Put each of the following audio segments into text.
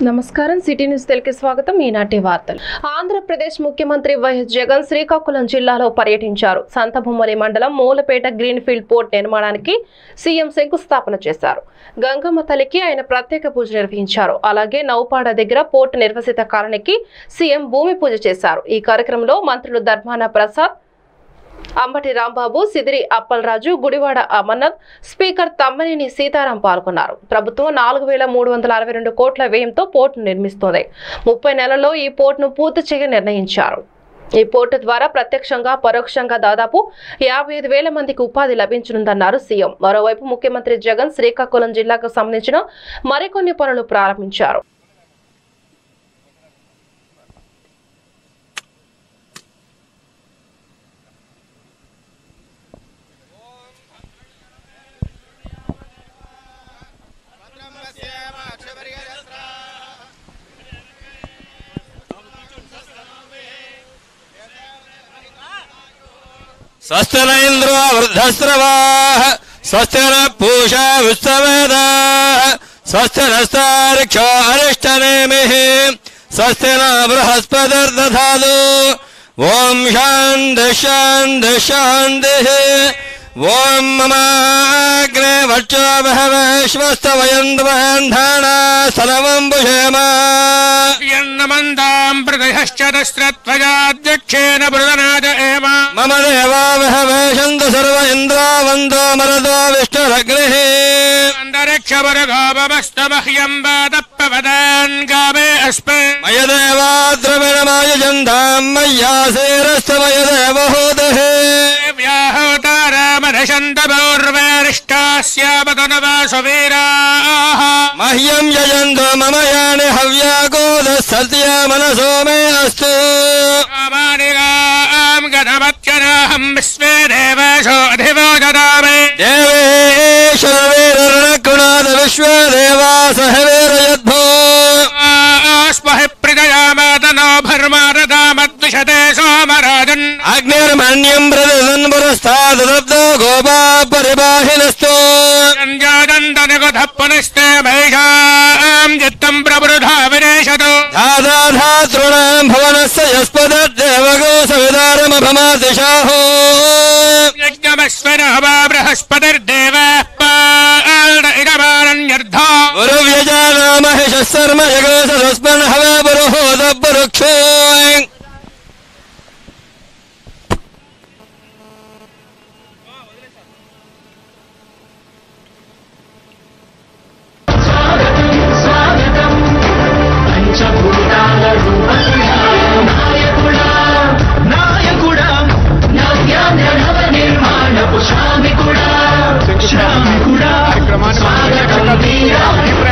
నమస్కారం city news Telugu స్వాగతం ఈనాటి వార్తలు ఆంధ్రప్రదేశ్ ముఖ్యమంత్రి వైఎస్ జగన్ శ్రీకాకుళం జిల్లాలో పర్యటించారు సంతబొమ్మలి మండలం మూలపేట గ్రీన్ఫీల్డ్ పోర్ట్ నిర్మాణానికి సీఎం శంకుస్థాపన చేశారు గంగమ్మ తల్లికి ఆయన ప్రత్యేక పూజ నిర్వహించారు అలాగే నౌపాడ దగ్గర పోర్టు నిర్వసిత కాలనీకి సీఎం భూమి పూజ చేశారు ఈ కార్యక్రమంలో మంత్రులు ధర్మాన ప్రసాద్ అంబటి రాంబాబు సిదిరి అప్పలరాజు గుడివాడ అమర్నాథ్ స్పీకర్ తమ్మనేని సీతారాం పాల్గొన్నారు ప్రభుత్వం నాలుగు వేల మూడు వందల అరవై రెండు కోట్ల వ్యయంతో పోర్టును నిర్మిస్తోంది ముప్పై నెలల్లో ఈ పోర్టును పూర్తి చేయ నిర్ణయించారు ఈ పోర్టు ద్వారా ప్రత్యక్షంగా పరోక్షంగా దాదాపు యాభై ఐదు వేల మందికి ఉపాధి లభించనుందన్నారు సీఎం మరోవైపు ముఖ్యమంత్రి జగన్ శ్రీకాకుళం జిల్లాకు సంబంధించిన మరికొన్ని పనులు ప్రారంభించారు స్వస్తి న ఇంద్రో వృద్ధస్రవా స్వస్తి న పూషా విశ్వవేదా స్వస్తి నస్తారిక్షో అరిష్టనేమి స్వస్తి న బృహస్పతిర్దధాదు ఓం శాంతి శాంతి శాంతి ఓం మమాగ్నే వక్షో బహవేశ్వస్తవయంద్వయంధానా సర్వం భుషేమా యన్నమందాం ప్రదయశ్చరస్రత్వయాధ్యక్షేణ బృదనాద ఏమ మమ దేవా బహవేశంతు సర్వ ఇంద్రావందో మరదో విష్ణురగ్నిః అంతరిక్షవరగామస్తమహ్యం వాదప్పవదాన్ గామే అస్మే మయ దేవా ద్రవిణమాయుజంధాం మయ్యాసేరస్తమయ దేవహూదః వ్యాహవతారామధశంతమౌర్వేరిష్టాస్యామతనవాసువీరాः మహ్యం యజంతో మమ యాని హవ్యాగోద సత్య మనసో మే అస్తు కామానిగాం గణమత్యనాహం విశ్వే దేవాశో అధివో దదామి దేవేశ్వరవీరణకుణాద విశ్వదేవా సహవీరయద్భో ఆస్మహి ప్రజయామాతనో భర్మారదామద్విషతే సోమరాజన్ అగ్నిర్మణ్యం ప్రదన్ పురస్తాదబ్దో గోపా పరిబాహినస్తు సంజాదంతనిగుధ పునస్తే మహిషాం చిత్తం ప్రబృధా వినేశతు దాదాధాతృణాం భవనస్య యస్పదేవగో సవిదారమభమాదిశాహో యజ్ఞమస్వన వా బృహస్పతిర్దేవः పాల్న ఇదమానన్యర్థా గురువ్యజానామహిష శర్మ జగో సస్మన్ హవ పురుహోద పురుక్షో పంచభూతాల రూపకుడా నాయకుడా నాయకుడా నవ్యాంధ్ర నవ నిర్మాణపు శ్రామికుడా శ్రామికుడా స్వాగతం వీరా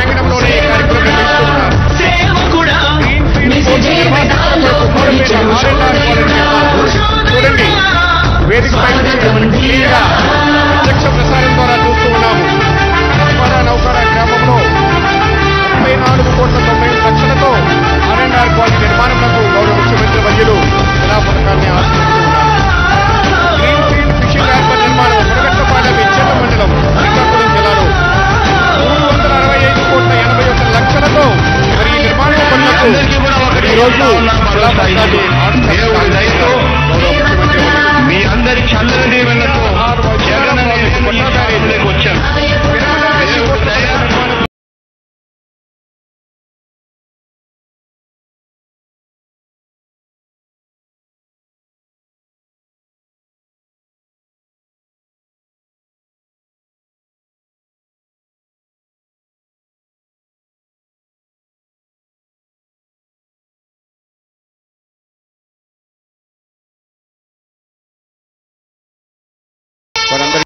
సేవకుడా నిజ జీవితాల్లో పొడిచెడు శోధకుడా చూడండి వేదిక పైన స్వాగతం వీరా ప్రత్యక్ష ప్రసారం ద్వారా చూస్తూ ఉన్నాము ఉస్మానా నౌకర గ్రామంలో ముప్పై నాలుగు కోట్ల తొంభై ఐదు లక్షలతో ఆర్ఎన్ఆర్ కాలనీ నిర్మాణంలో గౌరవ ముఖ్యమంత్రి వర్యులు కళా పథకాన్ని ఆశిస్తున్నారు గ్రీన్ ఫీల్డ్ ఫిషింగ్ హార్బర్ నిర్మాణం మురగట్టపాలెం ఇచ్చేత మండలం శ్రీకాకుళం జిల్లాలో మూడు వందల అరవై ఐదు కోట్ల ఎనభై ఒక్క లక్షలతో మరి ఈ నిర్మాణ పనులకు ఈ రోజు కళా పథకాన్ని ఆవిష్కరిస్తారు. గౌరవ ముఖ్యమంత్రి వర్యులు మీ అందరి చల్లని దీవెనలతో జగన్ అనే కొట్టడానికి వచ్చాను దేవుడి దయ వారందరి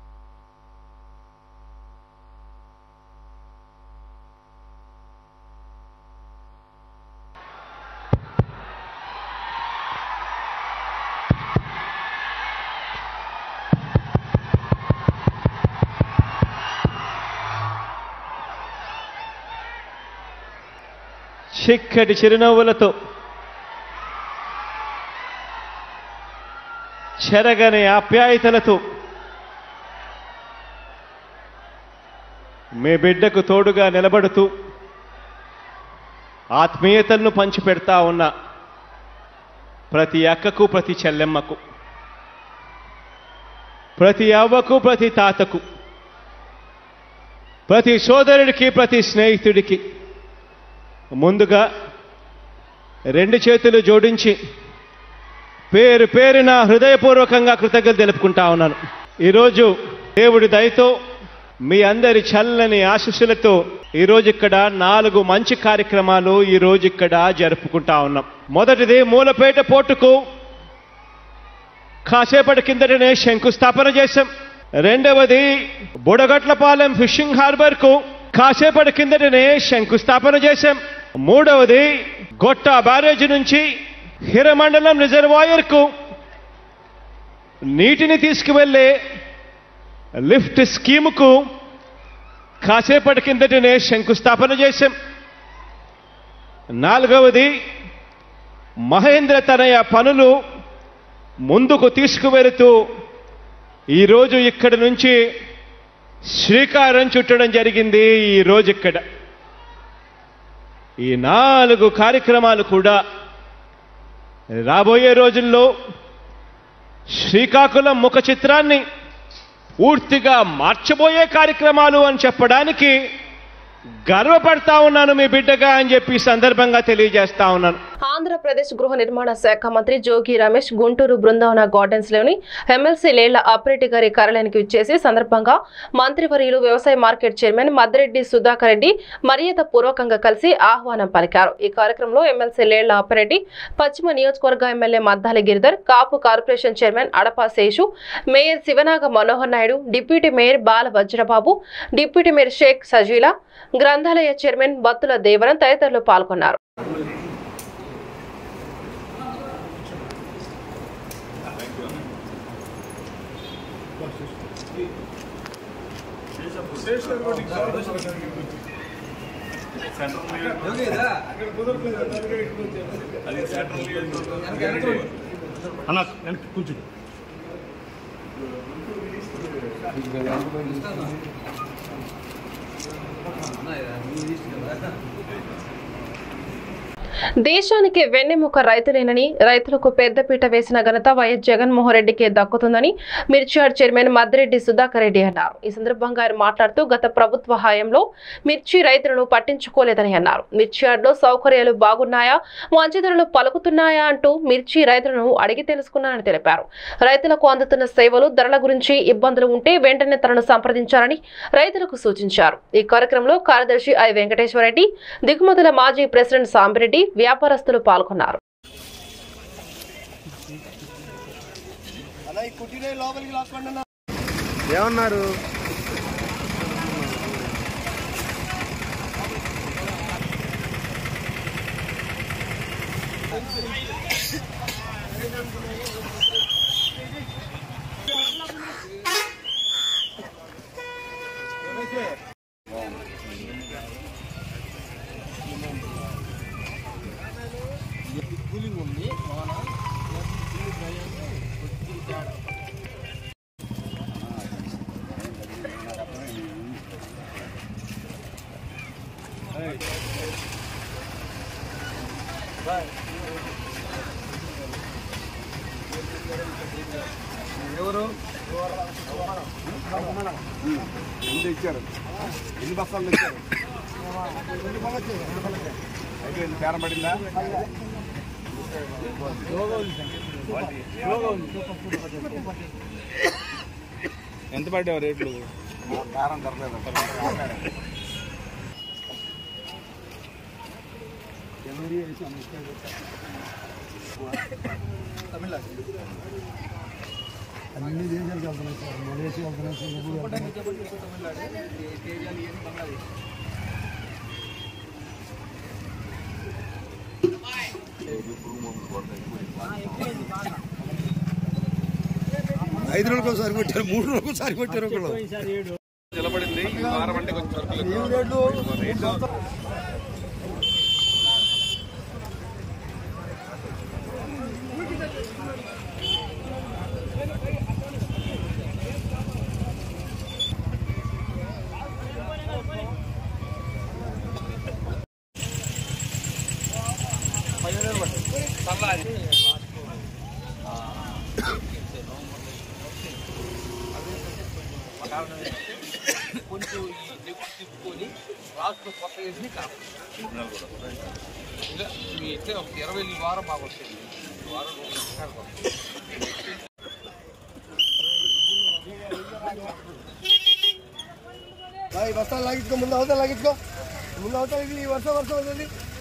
చిక్కటి చిరునవ్వులతో చెరగని ఆప్యాయతలతో మీ బిడ్డకు తోడుగా నిలబడుతూ ఆత్మీయతలను పంచిపెడతా ఉన్న ప్రతి అక్కకు ప్రతి చెల్లెమ్మకు ప్రతి అవ్వకు ప్రతి తాతకు ప్రతి సోదరుడికి ప్రతి స్నేహితుడికి ముందుగా రెండు చేతులు జోడించి పేరు పేరున హృదయపూర్వకంగా కృతజ్ఞతలు తెలుపుకుంటా ఉన్నాను ఈరోజు దేవుడి దయతో మీ అందరి చల్లని ఆశీస్సులతో ఈరోజు ఇక్కడ నాలుగు మంచి కార్యక్రమాలు ఈరోజు ఇక్కడ జరుపుకుంటా ఉన్నాం మొదటిది మూలపేట పోర్టుకు కాసేపటి కిందటనే శంకుస్థాపన చేశాం రెండవది బుడగట్లపాలెం ఫిషింగ్ హార్బర్ కు కాసేపటి కిందటనే శంకుస్థాపన చేశాం మూడవది గొట్ట బ్యారేజ్ నుంచి హిరమండలం రిజర్వాయర్ కు నీటిని తీసుకువెళ్ళే లిఫ్ట్ స్కీముకు కాసేపటి కిందటనే శంకుస్థాపన చేశాం నాలుగవది మహేంద్ర తనయ పనులు ముందుకు తీసుకువెళుతూ ఈరోజు ఇక్కడి నుంచి శ్రీకారం చుట్టడం జరిగింది ఈరోజు ఇక్కడ ఈ నాలుగు కార్యక్రమాలు కూడా రాబోయే రోజుల్లో శ్రీకాకుళం ముఖ చిత్రాన్ని పూర్తిగా మార్చబోయే కార్యక్రమాలు అని చెప్పడానికి గర్వపడతా ఉన్నాను మీ బిడ్డగా అని చెప్పి ఈ సందర్భంగా తెలియజేస్తా ఉన్నాను ఆంధ్రప్రదేశ్ గృహ నిర్మాణ శాఖ మంత్రి జోగి రమేష్ గుంటూరు బృందావన గార్డెన్స్ లోని ఎమ్మెల్సీ లేళ్ల ఆపరేటి గారి కార్యాలయానికి విచ్చేసి సందర్భంగా మంత్రివర్యులు వ్యవసాయ మార్కెట్ చైర్మన్ మద్దిరెడ్డి సుధాకర్ రెడ్డి మర్యాద పూర్వకంగా కలిసి ఆహ్వానం పలికారు ఈ కార్యక్రమంలో ఎమ్మెల్సీ లేళ్ల ఆపరెడ్డి పశ్చిమ నియోజకవర్గ MLA Maddali Giridhar Kapu corporation chairman Adapa Seshu mayor Sivanaga Manohar Naidu deputy mayor Bala Vajrababu deputy mayor Shaik Sajila గ్రంథాలయ చైర్మన్ బత్తుల దేవరన్ తదితరులు పాల్గొన్నారు అన్న వెనక్కి కూర్చుని దేశానికి వెన్నెముక రైతులేనని రైతులకు పెద్దపీట వేసిన ఘనత వైఎస్ జగన్మోహన్ రెడ్డికి దక్కుతుందని మిర్చియాడ్ చైర్మన్ మద్దిరెడ్డి సుధాకర్ రెడ్డి అన్నారు ఈ సందర్భంగా ఆయన మాట్లాడుతూ గత ప్రభుత్వ హయాంలో మిర్చి రైతులను పట్టించుకోలేదని అన్నారు మిర్చియాడ్లో సౌకర్యాలు బాగున్నాయా మంచి ధరలు పలుకుతున్నాయా అంటూ మిర్చి రైతులను అడిగి తెలుసుకున్నానని తెలిపారు రైతులకు అందుతున్న సేవలు ధరల గురించి ఇబ్బందులు ఉంటే వెంటనే తనను సంప్రదించాలని రైతులకు సూచించారు ఈ కార్యక్రమంలో కార్యదర్శి ఐ వెంకటేశ్వరరెడ్డి దిగుమతుల మాజీ ప్రెసిడెంట్ సాంబిరెడ్డి వ్యాపారస్తులు పాల్గొన్నారు ఏమన్నారు ఎన్ని ఇచ్చారు ఎన్ని బస్తాలు ఇచ్చారు అయితే ఎన్ని బేరం పడిందా ఎంత పడ్డావు రేట్లు బేరం తరలేదు ఐదు రోజులకు ఒకసారి కొట్టారు మూడు రోజులకు ఒకసారి కొట్టారు ఒకళ్ళు నిలబడింది ఈ వారం అంటే కొంచెం సరుకులు రేటు కొంచెం ఈ నెక్స్ట్ తిప్పుకొని రాష్ట్ర కొత్త వేసి ఇలా మీ ఇట్లే ఒక ఇరవై ఈ వారం మాకు వచ్చేది ఈ వారం రెండు పుస్తకాలు వస్తాయి. ఈ బస్తాలు లాగించుకో ముందు అవతల లాగించుకో ముందు అవతల ఈ వర్షం వర్షం అవుతుంది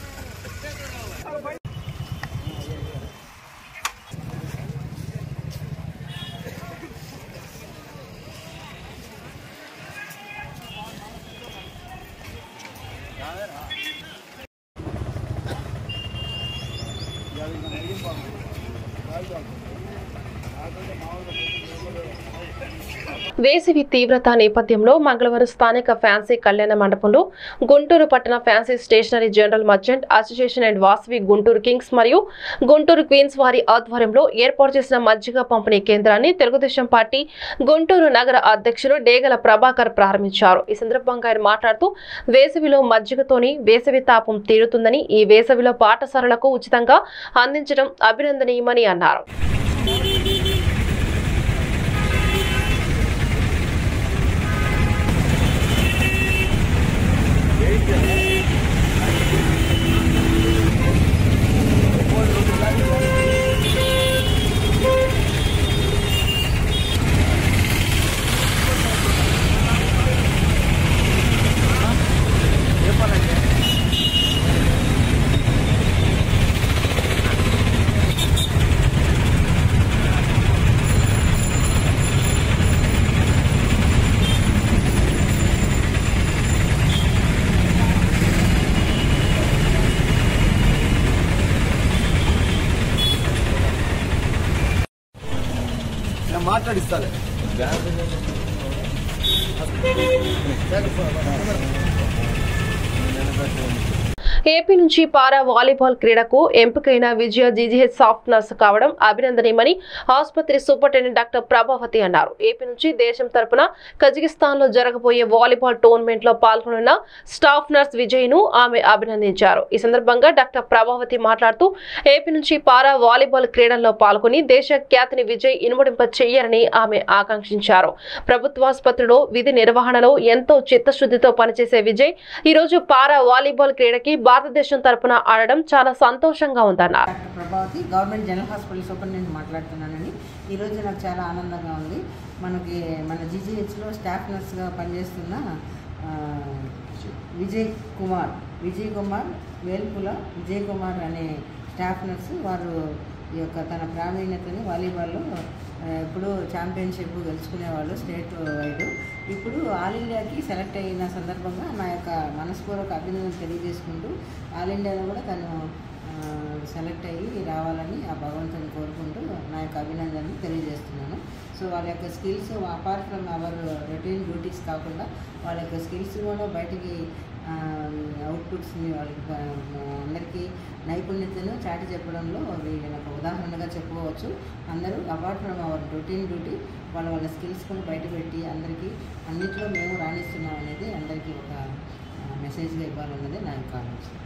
వేసవి తీవ్రత నేపథ్యంలో మంగళవారం స్థానిక ఫ్యాన్సీ కళ్యాణ మండపంలో గుంటూరు పట్టణ fancy stationery general merchant association and Vasavi Guntur kings మరియు గుంటూరు క్వీన్స్ వారి ఆధ్వర్యంలో ఏర్పాటు చేసిన మజ్జిగ పంపిణీ కేంద్రాన్ని తెలుగుదేశం పార్టీ గుంటూరు నగర అధ్యక్షులు డేగల ప్రభాకర్ ప్రారంభించారు ఈ సందర్భంగా ఆయన మాట్లాడుతూ వేసవిలో మజ్జిగతోని వేసవి తాపం తీరుతుందని ఈ వేసవిలో పాఠశాలలకు ఉచితంగా అందించడం అభినందనీయమని అన్నారు మాట్లాడిస్తాలే ఏపీ నుంచి పారా వాలీబాల్ క్రీడకు ఎంపికైన విజయ జీజీహెచ్ సాఫ్ట్ నర్స్ కావడం అభినందనీయమని ఆసుపత్రి సూపరింటెండెంట్ డాక్టర్ ప్రభావతి అన్నారు ఏపీ నుంచి దేశం తరపున కజకిస్తాన్ లో జరగబోయే వాలీబాల్ టోర్నమెంట్ లో పాల్గొనున్న స్టాఫ్ నర్స్ విజయ్ ను ఆమె అభినందించారు ఈ సందర్భంగా డాక్టర్ ప్రభావతి మాట్లాడుతూ ఏపీ నుంచి పారా వాలీబాల్ క్రీడల్లో పాల్గొని దేశ ఖ్యాతిని విజయ్ ఇనుమడింప చెయ్యాలని ఆమె ఆకాంక్షించారు ప్రభుత్వాసుపత్రిలో విధి నిర్వహణలో ఎంతో చిత్తశుద్ధితో పనిచేసే విజయ్ ఈ రోజు పారా వాలీబాల్ క్రీడకి భారతదేశం తరపున ఆడడం చాలా సంతోషంగా ఉందన్నారు doctor Prabhavathi government general hospital superintendent మాట్లాడుతున్నానండి ఈరోజు నాకు చాలా ఆనందంగా ఉంది మనకి మన జీజీహెచ్లో స్టాఫ్ నర్స్గా పనిచేస్తున్న ఆ, విజయ్ కుమార్ విజయ్ కుమార్ వేల్పుల విజయ్ కుమార్ అనే స్టాఫ్ నర్సు వారు ఈ యొక్క తన ప్రావీణ్యతని వాలీబాల్లో ఆ, ఎప్పుడూ ఛాంపియన్షిప్ గెలుచుకునేవాళ్ళు స్టేట్ వైడ్ ఇప్పుడు ఆల్ ఇండియాకి సెలెక్ట్ అయిన సందర్భంగా నా యొక్క మనస్పూర్వక అభినందన తెలియజేసుకుంటూ ఆల్ ఇండియాలో కూడా తను ఆ, సెలెక్ట్ అయ్యి రావాలని ఆ భగవంతుని కోరుకుంటూ నా యొక్క అభినందనలు తెలియజేస్తున్నాను సో వాళ్ళ యొక్క skills apart from our routine duties కాకుండా వాళ్ళ యొక్క స్కిల్స్ కూడా బయటికి అవుట్పుట్స్ని వాళ్ళకి ఆ, అందరికీ నైపుణ్యతను చాటి చెప్పడంలో వీళ్ళని ఒక ఉదాహరణగా చెప్పుకోవచ్చు అందరూ apart from our routine duty వాళ్ళ వాళ్ళ స్కిల్స్ కూడా బయటపెట్టి అందరికీ అన్నిట్లో మేము రాణిస్తున్నాం అనేది అందరికీ ఒక మెసేజ్గా ఇవ్వాలన్నదే నా యొక్క ఆలోచన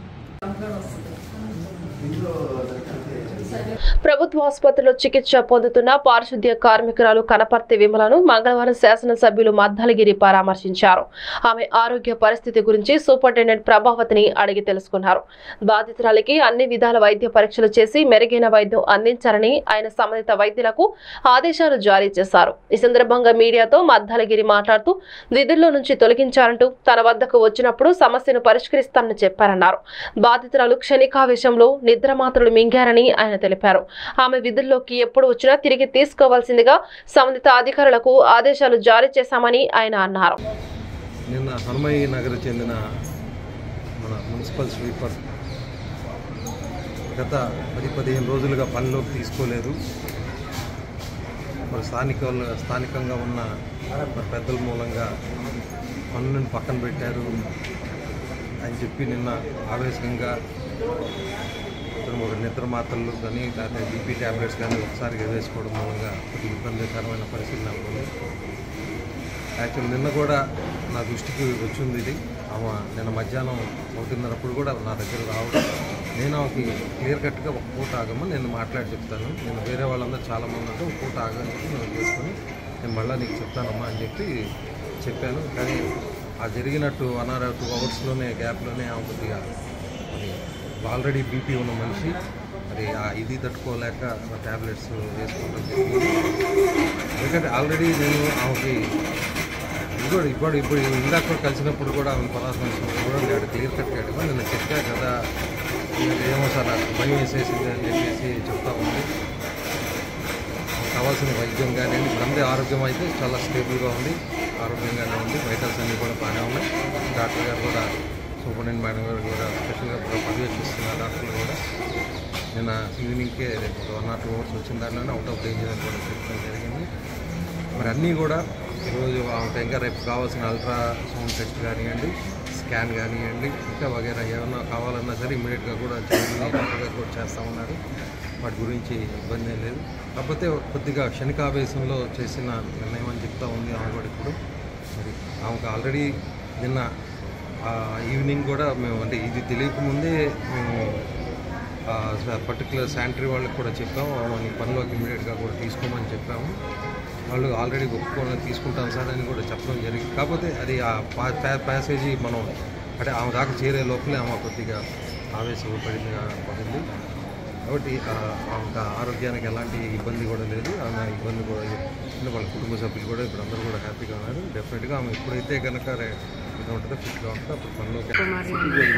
ప్రభుత్వ ఆసుపత్రిలో చికిత్స పొందుతున్న పారిశుద్ధ్య కార్మికురాలు కనపర్తి విమలను మంగళవారం శాసనసభ్యులు మద్దాలగిరి పరామర్శించారు ఆమె ఆరోగ్య పరిస్థితి గురించి సూపరింటెండెంట్ ప్రభావతిని అడిగి తెలుసుకున్నారు బాధితురాలికి అన్ని విధాల వైద్య పరీక్షలు చేసి మెరుగైన వైద్యం అందించాలని ఆయన సంబంధిత వైద్యులకు ఆదేశాలు జారీ చేశారు ఈ సందర్భంగా మీడియాతో మద్దాలగిరి మాట్లాడుతూ విధుల్లో నుంచి తొలగించారంటూ తన వద్దకు వచ్చినప్పుడు సమస్యను పరిష్కరిస్తానని చెప్పారన్నారు బాధితురాలు క్షణికావేశంలో నిద్రమాత్రలు మింగారని ఆయన తెలిపారు ఆమె విధుల్లోకి ఎప్పుడు వచ్చినా తిరిగి తీసుకోవాల్సిందిగా సంబంధిత అధికారులకు ఆదేశాలు జారీ చేశామని ఆయన అన్నారు నిన్న హనుమయ్య నగర్ చెందిన మన మున్సిపల్ స్వీపర్ గత పది పదిహేను రోజులుగా పనిలోకి తీసుకోలేదు మరి స్థానిక స్థానికంగా ఉన్న మరి పెద్దల మూలంగా పనులను పక్కన పెట్టారు అని చెప్పి నిన్న ఆవేశంగా అతను ఒక నిద్ర మాత్రలు కానీ లేకపోతే బీపీ ట్యాబ్లెట్స్ కానీ ఒకసారిగా వేసుకోవడం మూలంగా కొద్దిగా ఇబ్బందికరమైన పరిస్థితి నెలకొంది యాక్చువల్ నిన్న కూడా నా దృష్టికి వచ్చింది ఇది ఆమె నిన్న మధ్యాహ్నం ఒకటిన్నరప్పుడు కూడా నా దగ్గర రావడం నేను ఆమెకి క్లియర్ కట్గా ఒక పూట ఆగమని నేను మాట్లాడి చెప్తాను నేను వేరే వాళ్ళందరూ చాలామంది ఉంటే ఒక పూట ఆగని చెప్పి నేను చేసుకొని నేను మళ్ళీ నీకు చెప్తానమ్మా అని చెప్పి చెప్పాను కానీ ఆ జరిగినట్టు వన్ అవర్ టూ అవర్స్లోనే గ్యాప్లోనే ఆమె కొద్దిగా మరి ఆల్రెడీ బీపీ ఉన్న మనిషి మరి ఆ ఇది తట్టుకోలేక ట్యాబ్లెట్స్ వేసుకోవడం జరిగింది ఎందుకంటే ఆల్రెడీ నేను ఆమెకి ఇప్పుడు ఇప్పుడు ఇప్పుడు ఇందాక కూడా కలిసినప్పుడు కూడా ఆమె పదార్థం ఇచ్చినప్పుడు కూడా నేను క్లియర్ కట్ అడిగా నిన్న చెప్పా కదా ఇది ఏమో సార్ నాకు భయం వేసేసింది అని చెప్పేసి చెప్తా ఉంది కావాల్సిన వైద్యం కానీ ఇప్పుడు అందరి ఆరోగ్యం అయితే చాలా స్టేబుల్గా ఉంది ఆరోగ్యంగానే ఉంది వైటల్స్ అన్నీ కూడా బాగానే ఉన్నాయి డాక్టర్ గారు కూడా సూపరింటెండెంట్ మేడం గారు కూడా స్పెషల్గా పర్యవేక్షిస్తున్నారు డాక్టర్లు కూడా నిన్న ఈవినింగ్కే రేపు ఒక వన్ ఆర్ టూ అవర్స్ వచ్చిన దాంట్లోనే అవుట్ ఆఫ్ డేంజర్ అని కూడా చెప్పడం జరిగింది మరి అన్నీ కూడా ఈరోజు ఆమెకు ఇంకా రేపు కావాల్సిన అల్ట్రా సౌండ్ టెస్ట్ కానివ్వండి స్కాన్ కానివ్వండి ఇంకా వగేరా ఏమన్నా కావాలన్నా సరే ఇమీడియట్గా కూడా చేయాలని డాక్టర్ గారు కూడా చేస్తూ ఉన్నారు వాటి గురించి ఇబ్బంది ఏం లేదు కాకపోతే కొద్దిగా క్షణికావేశంలో చేసిన నిర్ణయం అని చెప్తా ఉంది ఆమె కూడా ఇప్పుడు మరి ఆమెకు ఆల్రెడీ నిన్న ఆ ఈవినింగ్ కూడా మేము అంటే ఇది తెలియకముందే మేము పర్టికులర్ శానిటరీ వాళ్ళకి కూడా చెప్పాము మన పనిలోకి ఇమీడియట్గా కూడా తీసుకోమని చెప్పాము వాళ్ళు ఆల్రెడీ ఒప్పుకొని తీసుకుంటాం సార్ అని కూడా చెప్పడం జరిగింది కాకపోతే అది ఆ పా- ప్యా- ప్యాసేజీ మనం అంటే ఆమె దాకా చేరే లోపలే ఆమె కొద్దిగా ఆవేశపడింది పడింది కాబట్టి ఆ, ఆమెకు ఆరోగ్యానికి ఎలాంటి ఇబ్బంది కూడా లేదు ఆమె ఇబ్బంది కూడా అంటే వాళ్ళ కుటుంబ సభ్యులు కూడా ఇప్పుడు అందరూ కూడా హ్యాపీగా ఉన్నారు డెఫినెట్గా ఆమె ఎప్పుడైతే కనుక రే- ఇది ఉంటుందో ఫిట్గా ఉంటుందో అప్పుడు పనిలోకి కుమారి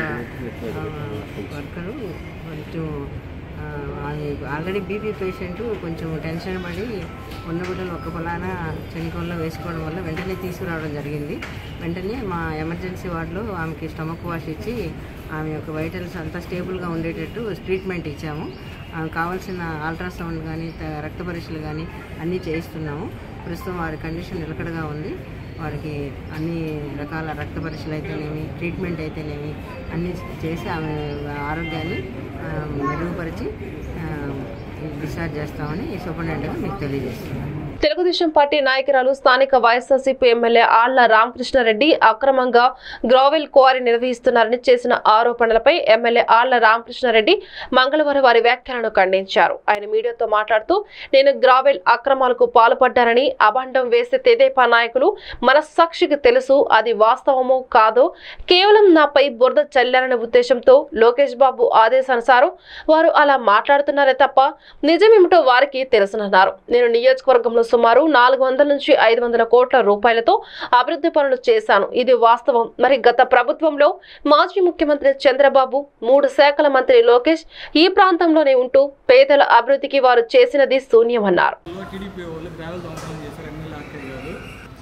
వర్కరు కొంచెం ఆ, అది ఆల్రెడీ బీపీ పేషెంట్ కొంచెం టెన్షన్ పడి ఉన్న బిడ్డలు ఒక్క పొలాన చెనికోల్లో వేసుకోవడం వల్ల వెంటనే తీసుకురావడం జరిగింది వెంటనే మా ఎమర్జెన్సీ వార్డులో ఆమెకి స్టమక్ వాష్ ఇచ్చి ఆమె యొక్క వైటల్స్ అంతా స్టేబుల్గా ఉండేటట్టు ట్రీట్మెంట్ ఇచ్చాము ఆమెకు కావాల్సిన అల్ట్రాసౌండ్ కానీ త- రక్త పరీక్షలు కానీ అన్నీ చేయిస్తున్నాము ప్రస్తుతం వారి కండిషన్ నిలకడగా ఉంది వారికి అన్ని రకాల రక్త పరీక్షలు అయితేనేమి ట్రీట్మెంట్ అయితేనేమి అన్నీ చేసి ఆమె ఆరోగ్యాన్ని ఆ, మెరుగుపరిచి ఆ, డిశ్చార్జ్ చేస్తామని సూపరింటెండెంట్గా మీకు తెలియజేస్తున్నాను తెలుగుదేశం పార్టీ నాయకురాలు స్థానిక వైఎస్ఆర్సీపీ ఎమ్మెల్యే ఆళ్ల రామకృష్ణారెడ్డి అక్రమంగా గ్రావెల్ క్వారీ నిర్వహిస్తున్నారని చేసిన ఆరోపణలపై ఎమ్మెల్యే ఆళ్ల రామకృష్ణారెడ్డి మంగళవారం వారి వ్యాఖ్యలను ఖండించారు ఆయన మీడియాతో మాట్లాడుతూ నేను గ్రావెల్ అక్రమాలకు పాల్పడ్డానని అభాండం వేసే తెదేపా నాయకులు మనస్సాక్షికి తెలుసు అది వాస్తవమో కాదో కేవలం నాపై బురద చల్లారనే ఉద్దేశంతో లోకేష్ బాబు ఆదేశానుసారం వారు అలా మాట్లాడుతున్నారే తప్ప నిజమేమిటో వారికి తెలుసునన్నారు నేను నియోజకవర్గంలో సుమారు నాలుగు వందల నుంచి ఐదు వందల కోట్ల రూపాయలతో అభివృద్ధి పనులు చేశాను ఇది వాస్తవం మరి గత ప్రభుత్వంలో మాజీ ముఖ్యమంత్రి చంద్రబాబు మూడు శాఖల మంత్రి లోకేష్ ఈ ప్రాంతంలోనే ఉంటూ పేదల అభివృద్ధికి వారు చేసినది శూన్యమన్నారు టీడీపీ వాళ్ళు గ్రావెల్ దొంగతనం చేశారు ఎమ్మెల్యే ఆర్కే గారు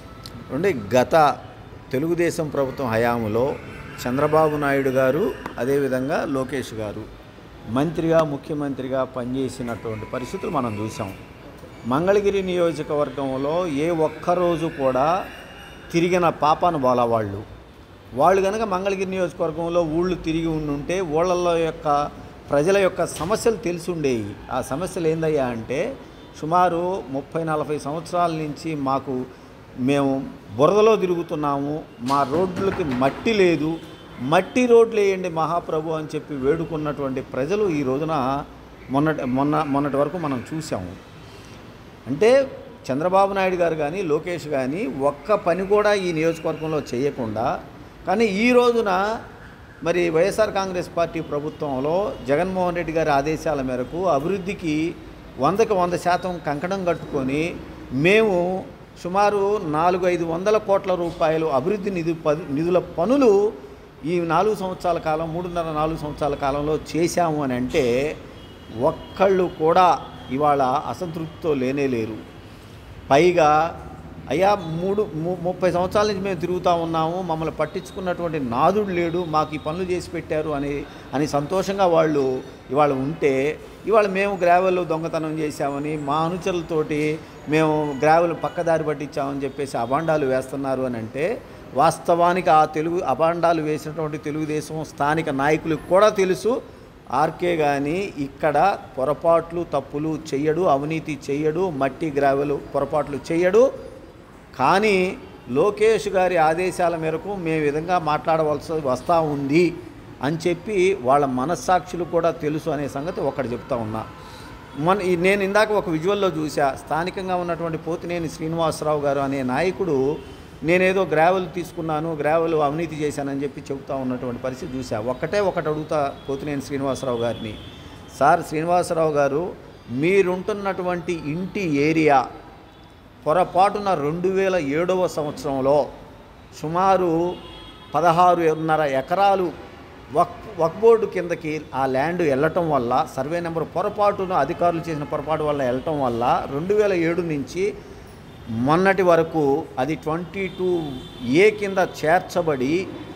అంటే గత తెలుగుదేశం ప్రభుత్వం హయాంలో చంద్రబాబు నాయుడు గారు అదేవిధంగా లోకేష్ గారు మంత్రిగా ముఖ్యమంత్రిగా పనిచేసినటువంటి పరిస్థితులు మనం చూసాం మంగళగిరి నియోజకవర్గంలో ఏ ఒక్కరోజు కూడా తిరిగిన పాపాను బాల వాళ్ళు వాళ్ళు కనుక మంగళగిరి నియోజకవర్గంలో ఊళ్ళు తిరిగి ఉండుంటే ఊళ్ళల్లో యొక్క ప్రజల యొక్క సమస్యలు తెలిసి ఉండేవి ఆ సమస్యలు ఏందయ్యా అంటే సుమారు ముప్పై నలభై సంవత్సరాల నుంచి మాకు మేము బురదలో తిరుగుతున్నాము మా రోడ్లకి మట్టి లేదు మట్టి రోడ్లు వేయండి మహాప్రభు అని చెప్పి వేడుకున్నటువంటి ప్రజలు ఈ రోజున మొన్నటి మొన్న మొన్నటి వరకు మనం చూసాము అంటే చంద్రబాబు నాయుడు గారు కానీ లోకేష్ కానీ ఒక్క పని కూడా ఈ నియోజకవర్గంలో చేయకుండా కానీ ఈ రోజున మరి వైఎస్ఆర్ కాంగ్రెస్ పార్టీ ప్రభుత్వంలో జగన్మోహన్ రెడ్డి గారి ఆదేశాల మేరకు అభివృద్ధికి వందకి వంద శాతం కంకణం కట్టుకొని మేము సుమారు నాలుగు ఐదు వందల కోట్ల రూపాయలు అభివృద్ధి నిధు ప- నిధుల పనులు ఈ నాలుగు సంవత్సరాల కాలం మూడున్నర నాలుగు సంవత్సరాల కాలంలో చేశాము అని అంటే ఒక్కళ్ళు కూడా ఇవాళ అసంతృప్తితో లేనే లేరు పైగా అయ్యా మూడు ము- ముప్పై సంవత్సరాల నుంచి మేము తిరుగుతూ ఉన్నాము మమ్మల్ని పట్టించుకున్నటువంటి నాదుడు లేడు మాకు ఈ పనులు చేసి పెట్టారు అని అని సంతోషంగా వాళ్ళు ఇవాళ ఉంటే ఇవాళ మేము గ్రావెల్ దొంగతనం చేశామని మా అనుచరులతోటి మేము గ్రావెల్ పక్కదారి పట్టించామని చెప్పేసి అభాండాలు వేస్తున్నారు అని అంటే వాస్తవానికి ఆ తెలుగు అభాండాలు వేసినటువంటి తెలుగుదేశం స్థానిక నాయకులకు కూడా తెలుసు ఆర్కే కానీ ఇక్కడ పొరపాట్లు తప్పులు చెయ్యడు అవినీతి చెయ్యడు మట్టి గ్రావెలు పొరపాట్లు చెయ్యడు కానీ లోకేష్ గారి ఆదేశాల మేరకు మేము ఈ విధంగా మాట్లాడవలసి వస్తూ ఉంది అని చెప్పి వాళ్ళ మనస్సాక్షులు కూడా తెలుసు అనే సంగతి ఒకటి చెప్తా ఉన్నా మన ఈ- నేను ఇందాక ఒక విజువల్లో చూసా స్థానికంగా ఉన్నటువంటి పోతినేని శ్రీనివాసరావు గారు అనే నాయకుడు నేనేదో గ్రావెల్ తీసుకున్నాను గ్రావెల్ అవినీతి చేశానని చెప్పి చెబుతా ఉన్నటువంటి పరిస్థితి చూసా ఒక్కటే ఒకటి అడుగుతా పోతినేని శ్రీనివాసరావు గారిని సార్ శ్రీనివాసరావు గారు మీరుంటున్నటువంటి ఇంటి ఏరియా పొరపాటున రెండు వేల ఏడవ సంవత్సరంలో సుమారు పదహారున్నర ఎకరాలు వక్ వక్ బోర్డు కిందకి ఆ ల్యాండ్ వెళ్ళటం వల్ల సర్వే నెంబర్ పొరపాటున అధికారులు చేసిన పొరపాటు వల్ల వెళ్ళటం వల్ల రెండు వేల ఏడు నుంచి మొన్నటి వరకు అది ట్వంటీ టూ ఏ కింద చేర్చబడి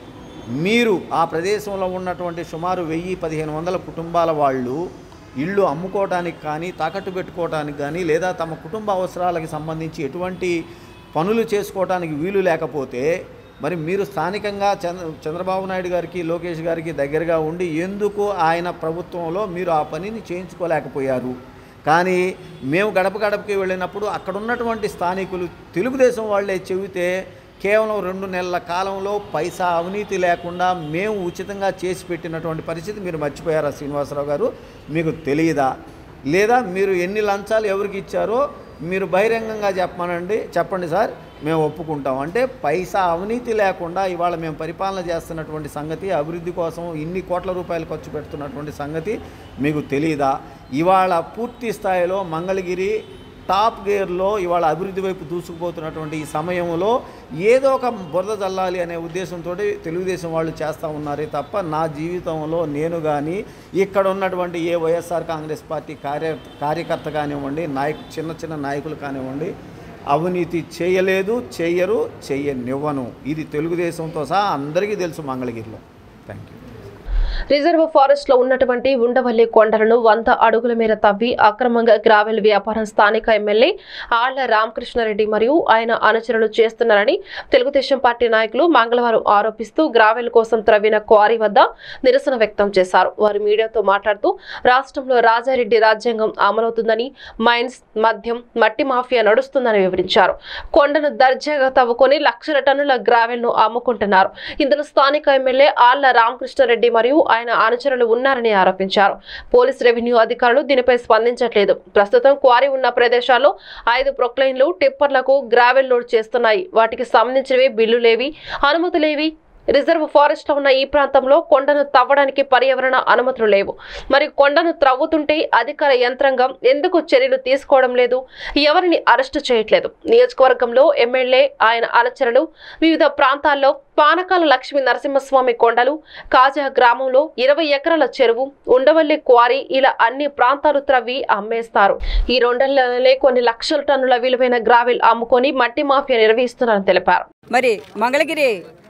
మీరు ఆ ప్రదేశంలో ఉన్నటువంటి సుమారు వెయ్యి పదిహేను వందల కుటుంబాల వాళ్ళు ఇళ్ళు అమ్ముకోవడానికి కానీ తాకట్టు పెట్టుకోవడానికి కానీ లేదా తమ కుటుంబ అవసరాలకు సంబంధించి ఎటువంటి పనులు చేసుకోవడానికి వీలు లేకపోతే మరి మీరు స్థానికంగా చంద్ర చంద్రబాబు నాయుడు గారికి లోకేష్ గారికి దగ్గరగా ఉండి ఎందుకు ఆయన ప్రభుత్వంలో మీరు ఆ పనిని చేయించుకోలేకపోయారు కానీ మేము గడప గడపకి వెళ్ళినప్పుడు అక్కడ ఉన్నటువంటి స్థానికులు తెలుగుదేశం వాళ్ళే చెబితే కేవలం రెండు నెలల కాలంలో పైసా అవినీతి లేకుండా మేము ఉచితంగా చేసి పెట్టినటువంటి పరిస్థితి మీరు మర్చిపోయారా శ్రీనివాసరావు గారు మీకు తెలియదా లేదా మీరు ఎన్ని లంచాలు ఎవరికి ఇచ్చారో మీరు బహిరంగంగా చెప్పమనండి చెప్పండి సార్ మేము ఒప్పుకుంటాం అంటే పైసా అవినీతి లేకుండా ఇవాళ మేము పరిపాలన చేస్తున్నటువంటి సంగతి అభివృద్ధి కోసం ఇన్ని కోట్ల రూపాయలు ఖర్చు పెడుతున్నటువంటి సంగతి మీకు తెలియదా ఇవాళ పూర్తి స్థాయిలో మంగళగిరి టాప్ గేర్లో ఇవాళ అభివృద్ధి వైపు దూసుకుపోతున్నటువంటి ఈ సమయంలో ఏదో ఒక బురద చల్లాలి అనే ఉద్దేశంతో తెలుగుదేశం వాళ్ళు చేస్తూ ఉన్నారే తప్ప నా జీవితంలో నేను కానీ ఇక్కడ ఉన్నటువంటి ఏ వైఎస్ఆర్ కాంగ్రెస్ పార్టీ కార్య కార్యకర్త కానివ్వండి నాయక్ చిన్న చిన్న నాయకులు కానివ్వండి అవినీతి చేయలేదు చెయ్యరు చెయ్యనివ్వను ఇది తెలుగుదేశంతో సహా అందరికీ తెలుసు మంగళగిరిలో థ్యాంక్ యూ రిజర్వ్ ఫారెస్ట్ లో ఉన్నటువంటి ఉండవల్లి కొండలను వంద అడుగుల మేర తవ్వి అక్రమంగా గ్రావెల్ వ్యాపారం స్థానిక ఎమ్మెల్యే ఆళ్ల రామకృష్ణారెడ్డి మరియు ఆయన అనుచరులు చేస్తున్నారని తెలుగుదేశం పార్టీ నాయకులు మంగళవారం ఆరోపిస్తూ గ్రావెల్ కోసం త్రవ్విన క్వారీ వద్ద నిరసన వ్యక్తం చేశారు వారు మీడియాతో మాట్లాడుతూ రాష్ట్రంలో రాజారెడ్డి రాజ్యాంగం అమలవుతుందని మైన్స్ మద్యం మట్టి మాఫియా నడుస్తుందని వివరించారు కొండను దర్జాగా తవ్వుకొని లక్షల టన్నుల గ్రావెల్ ను అమ్ముకుంటున్నారు ఇందులో స్థానిక ఎమ్మెల్యే ఆళ్ల రామకృష్ణారెడ్డి మరియు ఆయన అనుచరులు ఉన్నారని ఆరోపించారు పోలీస్ రెవెన్యూ అధికారులు దీనిపై స్పందించట్లేదు ప్రస్తుతం క్వారీ ఉన్న ప్రదేశాల్లో ఐదు ప్రొక్లైన్లు టిప్పర్లకు గ్రావెల్ లోడ్ చేస్తున్నాయి వాటికి సంబంధించినవి బిల్లులేవి అనుమతులేవి రిజర్వ్ ఫారెస్ట్ లో ఉన్న ఈ ప్రాంతంలో కొండను తవ్వడానికి పర్యావరణ అనుమతులు లేవు మరి కొండను త్రవ్వుతుంటే అధికార యంత్రాంగం ఎందుకు చర్యలు తీసుకోవడం లేదు ఎవరిని అరెస్టు చేయట్లేదు నియోజకవర్గంలో ఎమ్మెల్యే ఆయన అనుచరులు వివిధ ప్రాంతాల్లో పానకాల లక్ష్మీ నరసింహస్వామి కొండలు కాజా గ్రామంలో ఇరవై ఎకరాల చెరువు ఉండవల్లి క్వారీ ఇలా అన్ని ప్రాంతాలు త్రవ్వి అమ్మేస్తారు ఈ రెండేళ్లలోనే కొన్ని లక్షల టన్నుల విలువైన గ్రావెల్ అమ్ముకొని మట్టి మాఫియా నిర్వహిస్తున్నారని తెలిపారు మరి మంగళగిరి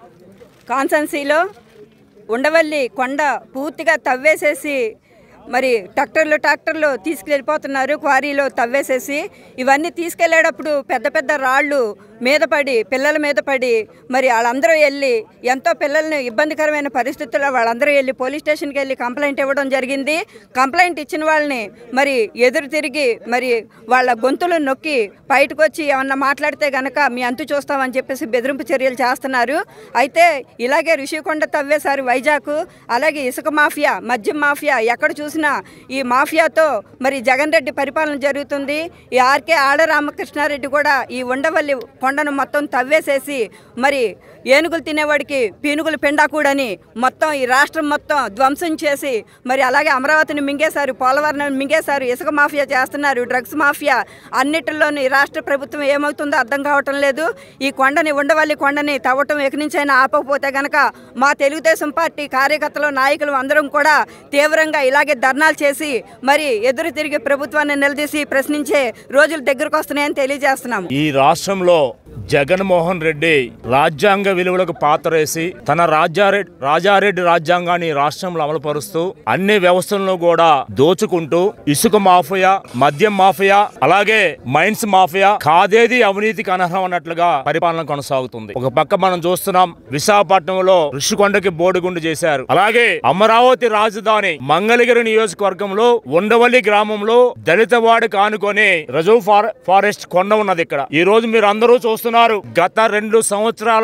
కాన్సన్సీలో ఉండవల్లి కొండ పూర్తిగా తవ్వేసేసి మరి ట్రాక్టర్లు ట్రాక్టర్లు తీసుకెళ్ళిపోతున్నారు క్వారీలో తవ్వేసేసి ఇవన్నీ తీసుకెళ్లేటప్పుడు పెద్ద పెద్ద రాళ్ళు మీద పడి పిల్లల మీద పడి మరి వాళ్ళందరూ వెళ్ళి ఎంతో పిల్లల్ని ఇబ్బందికరమైన పరిస్థితుల్లో వాళ్ళందరూ వెళ్ళి పోలీస్ స్టేషన్కి వెళ్ళి కంప్లైంట్ ఇవ్వడం జరిగింది కంప్లైంట్ ఇచ్చిన వాళ్ళని మరి ఎదురు తిరిగి మరి వాళ్ళ గొంతులు నొక్కి బయటకు వచ్చి ఏమన్నా మాట్లాడితే గనక మీ అంతు చూస్తామని చెప్పేసి బెదిరింపు చర్యలు చేస్తున్నారు అయితే ఇలాగే ఋషికొండ తవ్వేశారు వైజాగ్ అలాగే ఇసుక మాఫియా మద్యం మాఫియా ఎక్కడ చూసినా ఈ మాఫియాతో మరి జగన్ రెడ్డి పరిపాలన జరుగుతుంది ఈ ఆర్కే ఆడ రామకృష్ణారెడ్డి కూడా ఈ ఉండవల్లి కొండను మొత్తం తవ్వేసేసి మరి ఏనుగులు తినేవాడికి పీనుగులు పిండాకూడని మొత్తం ఈ రాష్ట్రం మొత్తం ధ్వంసం చేసి మరి అలాగే అమరావతిని మింగేశారు పోలవరం మింగేశారు ఇసుక మాఫియా చేస్తున్నారు డ్రగ్స్ మాఫియా అన్నిటిలోని రాష్ట్ర ప్రభుత్వం ఏమవుతుందో అర్థం కావటం లేదు ఈ కొండని ఉండవల్లి కొండని తవ్వటం ఎక్కడి నుంచైనా ఆపకపోతే గనక మా తెలుగుదేశం పార్టీ కార్యకర్తలు నాయకులు అందరం కూడా తీవ్రంగా ఇలాగే ధర్నాలు చేసి మరి ఎదురు తిరిగి ప్రభుత్వాన్ని నిలదీసి ప్రశ్నించే రోజులు దగ్గరకు వస్తున్నాయని తెలియజేస్తున్నాము ఈ రాష్ట్రంలో జగన్మోహన్ రెడ్డి రాజ్యాంగ విలువలకు పాతరేసి తన రాజారెడ్డి రాజారెడ్డి రాజ్యాంగాన్ని రాష్ట్రంలో అమలుపరుస్తూ అన్ని వ్యవస్థలను కూడా దోచుకుంటూ ఇసుక మాఫియా మద్యం మాఫియా అలాగే మైన్స్ మాఫియా కాదేది అవినీతికి అనర్హం అన్నట్లుగా పరిపాలన కొనసాగుతుంది ఒక పక్క మనం చూస్తున్నాం విశాఖపట్నంలో ఋషికొండకి బోడిగుండు చేశారు అలాగే అమరావతి రాజధాని మంగళగిరి నియోజకవర్గంలో ఉండవల్లి గ్రామంలో దళితవాడి కానుకొని రిజర్వ్ ఫారెస్ట్ కొండ ఉన్నది ఇక్కడ ఈ రోజు మీరు అందరూ చూస్తున్నారు గత రెండు సంవత్సరాల పైచలు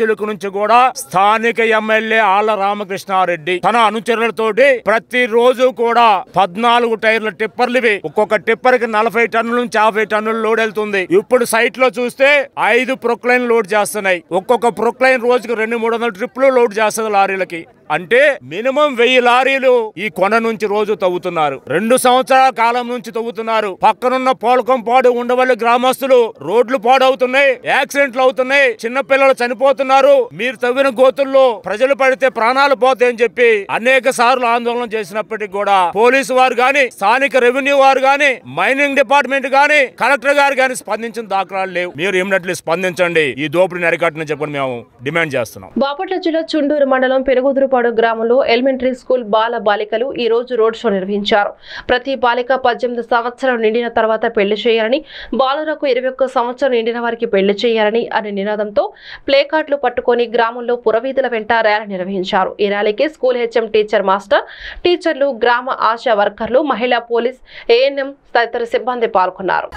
చిలుకు నుంచి కూడా స్థానిక ఎమ్మెల్యే ఆళ్ల రామకృష్ణారెడ్డి తన అనుచరులతోటి ప్రతి రోజు కూడా పద్నాలుగు టైర్ల టిప్పర్లు ఇవి ఒక్కొక్క టిప్పర్ కి నలభై టన్నుల నుంచి యాభై టన్నులు లోడ్ వెళ్తుంది ఇప్పుడు సైట్ లో చూస్తే ఐదు ప్రొక్లైన్ లోడ్ చేస్తున్నాయి ఒక్కొక్క ప్రొక్లైన్ రోజుకి రెండు మూడు వందల ట్రిప్లు లోడ్ చేస్తుంది లారీలకి అంటే మినిమం వెయ్యి లారీలు ఈ కొండ నుంచి రోజు తవ్వుతున్నారు రెండు సంవత్సరాల కాలం నుంచి తవ్వుతున్నారు పక్కనున్న పోలకంపాడు ఉండవల్లి గ్రామస్తులు రోడ్లు పాడవుతున్నాయి యాక్సిడెంట్లు అవుతున్నాయి చిన్న పిల్లలు చనిపోతున్నారు మీరు తవ్విన గోతుల్లో ప్రజలు పడితే ప్రాణాలు పోతాయని చెప్పి అనేక సార్లు ఆందోళన చేసినప్పటికీ కూడా పోలీసు వారు గాని స్థానిక రెవెన్యూ వారు గాని మైనింగ్ డిపార్ట్మెంట్ గాని కలెక్టర్ గారు గాని స్పందించిన దాఖలాలు లేవు మీరు ఇమ్మీడియట్లీ స్పందించండి ఈ దోపిడీని అరికట్టని చెప్పని మేము డిమాండ్ చేస్తున్నాం బాపట్ల జిల్లా చుండూరు మండలం పెరుగుదురుపాడు గ్రామంలో ఎలిమెంటరీ స్కూల్ బాల బాలికలు ఈ రోజు రోడ్ షో నిర్వహించారు ప్రతి బాలిక పద్దెనిమిది సంవత్సరాలు నిండిన తర్వాత పెళ్లి చేయాలని బాలురకు ఇరవై ఒక్క సంవత్సరం నిండిన వారికి పెళ్లి చేయాలని అనే నినాదంతో ప్లే కార్డులు పట్టుకొని గ్రామంలో పురవీధుల వెంట ర్యాలీ నిర్వహించారు ఈ ర్యాలీకి స్కూల్ హెచ్ఎం టీచర్ మాస్టర్ టీచర్లు గ్రామ ఆశా వర్కర్లు మహిళా పోలీస్ ఏఎన్ఎం తదితర సిబ్బంది పాల్గొన్నారు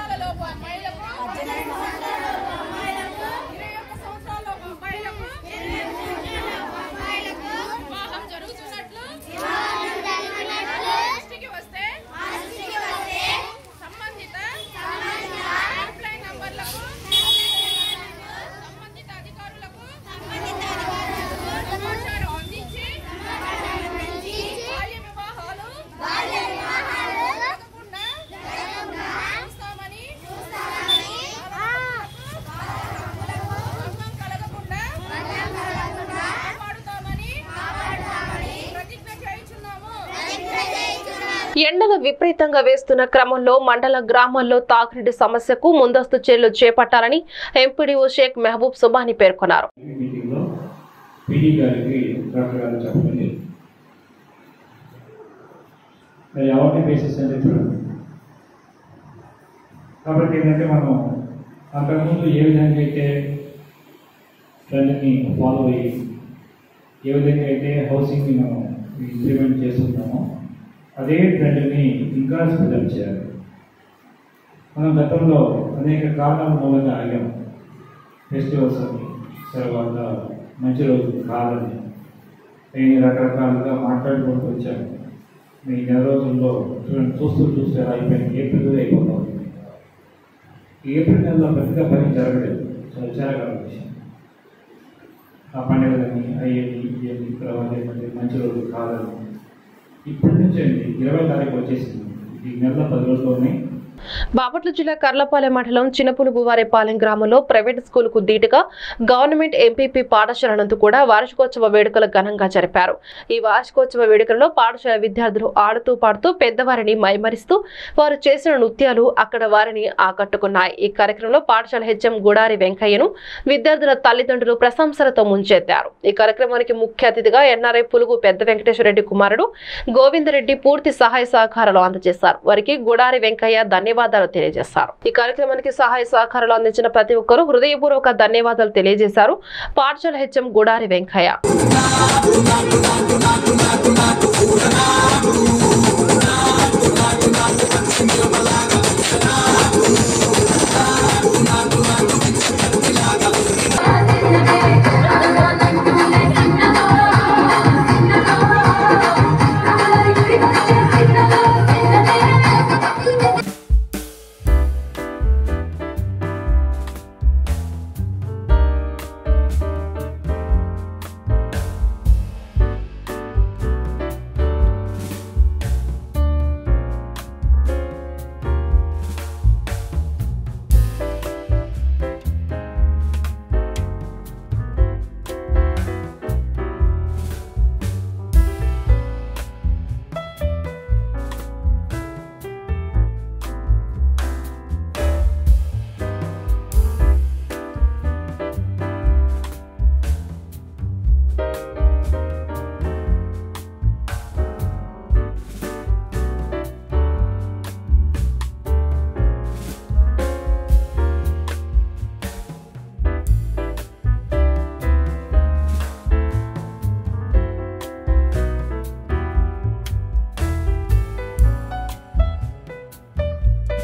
ఎండలు విపరీతంగా వేస్తున్న క్రమంలో మండల గ్రామాల్లో తాగునీటి సమస్యకు ముందస్తు చర్యలు చేపట్టాలని ఎంపీడీఓ షేక్ మెహబూబ్ సుబాని పేర్కొన్నారు మీటింగ్లో పీడీ గారికి డాక్టర్ గారు చెప్పండి అది అవార్డు బేసిస్ అంటే చూడండి కాబట్టి ఏంటంటే మనం అంతకుముందు ఏ విధంగా అయితే ట్రెండ్ని ఫాలో అయ్యి ఏ విధంగా అయితే హౌసింగ్ని మనం ఇంప్లిమెంట్ చేస్తున్నామో అదే ట్రెండ్ని ఇంకా స్పెడప్ చేయాలి మనం గతంలో అనేక కారణాల మూలంగా ఆగాం ఫెస్టివల్స్ అని తర్వాత మంచి రోజు కాదని నేను రకరకాలుగా మాట్లాడుకుంటూ వచ్చాను మీ నెల రోజుల్లో చూడండి చూస్తూ చూస్తే ఎలా అయిపోయింది ఏప్రిల్ అయిపోతాం ఈ ఏప్రిల్ నెలలో పెద్దగా పని జరగలేదు చాలా జరగాల విషయం ఆ పండుగలని అయ్యేది ఇయ్యేది తర్వాత ఏమంటే మంచి రోజు కాదని ఇప్పటి నుంచి అండి ఇరవై తారీఖు వచ్చేసింది ఈ నెల పది రోజులు ఉన్నాయి బాపట్ల జిల్లా కర్లపాలెం మండలం చిన్నపులుగువారిపాలెం గ్రామంలో ప్రైవేట్ స్కూలుకు ధీటుగా గవర్నమెంట్ ఎంపీపీ పాఠశాల నందు కూడా వార్షికోత్సవ వేడుకలు ఘనంగా జరిపారు ఈ వార్షికోత్సవ వేడుకలలో పాఠశాల విద్యార్థులు ఆడుతూ పాడుతూ పెద్దవారిని మైమరిస్తూ వారు చేసిన నృత్యాలు అక్కడ వారిని ఆకట్టుకున్నాయి ఈ కార్యక్రమంలో పాఠశాల హెచ్ఎం గుడారి వెంకయ్యను విద్యార్థుల తల్లిదండ్రులు ప్రశంసలతో ముంచెత్తారు ఈ కార్యక్రమానికి ముఖ్య అతిథిగా ఎన్ఆర్ఐ పులుగు పెద్ద వెంకటేశ్వరరెడ్డి కుమారుడు గోవిందరెడ్డి పూర్తి సహాయ సహకారాలు అందజేశారు వారికి గుడారి వెంకయ్య ధన్యవాదాలు తెలియజేశారు ఈ కార్యక్రమానికి సహాయ సహకారాలు అందించిన ప్రతి ఒక్కరూ హృదయపూర్వక ధన్యవాదాలు తెలియజేశారు పాఠశాల హెచ్ఎం గుడారి వెంకయ్య